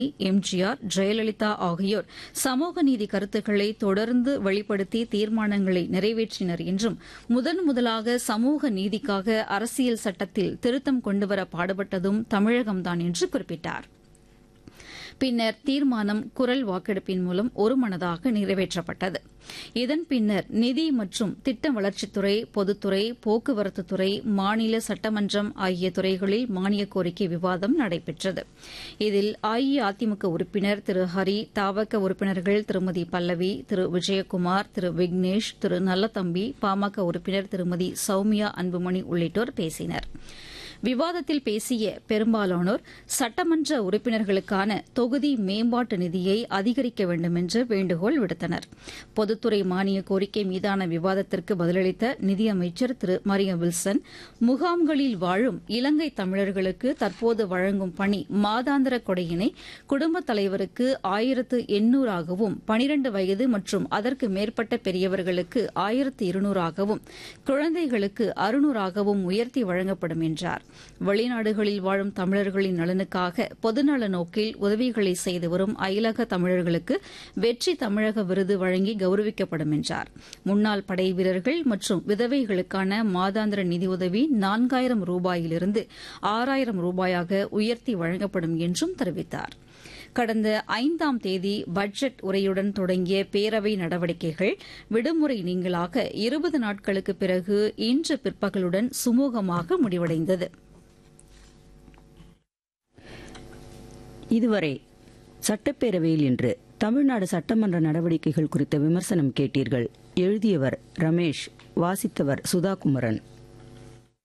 எம்ஜிஆர் ஜெயலலிதா ஆகியோர் சமூக நீதி கருத்துக்களை தொடர்ந்து வெளிப்படுத்தி தீர்மானங்களை நிறைவேற்றினர் என்றும் முதன் முதலாக சமூக நீதிக்காக அரசியல் சட்டத்தில் திருத்தம் கொண்டுவர பாடுபட்டதும் தமிழகம்தான் என்று குறிப்பிட்டார் பின்னர் தீர்மானம் குரல் வாக்கெடுப்பின் மூலம் ஒருமனதாக நிறைவேற்றப்பட்டது இதன் பின்னர் நிதி மற்றும் திட்ட வளர்ச்சித்துறை பொதுத்துறை போக்குவரத்துத்துறை மாநில சட்டமன்றம் ஆகிய துறைகளில் மானிய கோரிக்கை விவாதம் நடைபெற்றது இதில் அஇஅதிமுக உறுப்பினர் திரு ஹரி தாவக உறுப்பினர்கள் திருமதி பல்லவி திரு விஜயகுமார் திரு விக்னேஷ் திரு நல்லதம்பி பாமக உறுப்பினர் திருமதி சௌமியா அன்புமணி உள்ளிட்டோர் பேசினர் விவாதத்தில் பேசிய பெரும்பாலானோர் சட்டமன்ற உறுப்பினர்களுக்கான தொகுதி மேம்பாட்டு நிதியை அதிகரிக்க வேண்டும் என்று வேண்டுகோள் விடுத்தனர் பொதுத்துறை மானிய கோரிக்கை மீதான விவாதத்திற்கு பதிலளித்த நிதியமைச்சர் திரு மரிய வில்சன் முகாம்களில் வாழும் இலங்கை தமிழர்களுக்கு தற்போது வழங்கும் பணி மாதாந்திர கொடையினை குடும்பத் தலைவருக்கு ஆயிரத்து எண்ணூறாகவும் பனிரண்டு வயது மற்றும் அதற்கு மேற்பட்ட பெரியவர்களுக்கு ஆயிரத்து இருநூறாகவும் குழந்தைகளுக்கு அறுநூறாகவும் உயர்த்தி வழங்கப்படும் என்றார் வெளிநாடுகளில் வாழும் தமிழர்களின் நலனுக்காக பொதுநல நோக்கில் உதவிகளை செய்து வரும் அயலக தமிழர்களுக்கு வெற்றி தமிழக விருது வழங்கி கௌரவிக்கப்படும் என்றார் முன்னாள் படை வீரர்கள் மற்றும் விதவைகளுக்கான மாதாந்திர நிதியுதவி நான்காயிரம் ரூபாயிலிருந்து ஆறாயிரம் ரூபாயாக உயர்த்தி வழங்கப்படும் என்றும் தெரிவித்தார் கடந்த ஐந்தாம் தேதி பட்ஜெட் உரையுடன் தொடங்கிய பேரவை நடவடிக்கைகள் விடுமுறை நீங்களாக இருபது நாட்களுக்கு பிறகு இன்று பிற்பகலுடன் சுமூகமாக முடிவடைந்தது இதுவரை சட்டப்பேரவையில் இன்று தமிழ்நாடு சட்டமன்ற நடவடிக்கைகள் குறித்த விமர்சனம் கேட்டீர்கள் எழுதியவர் ரமேஷ் வாசித்தவர் சுதாகுமரன்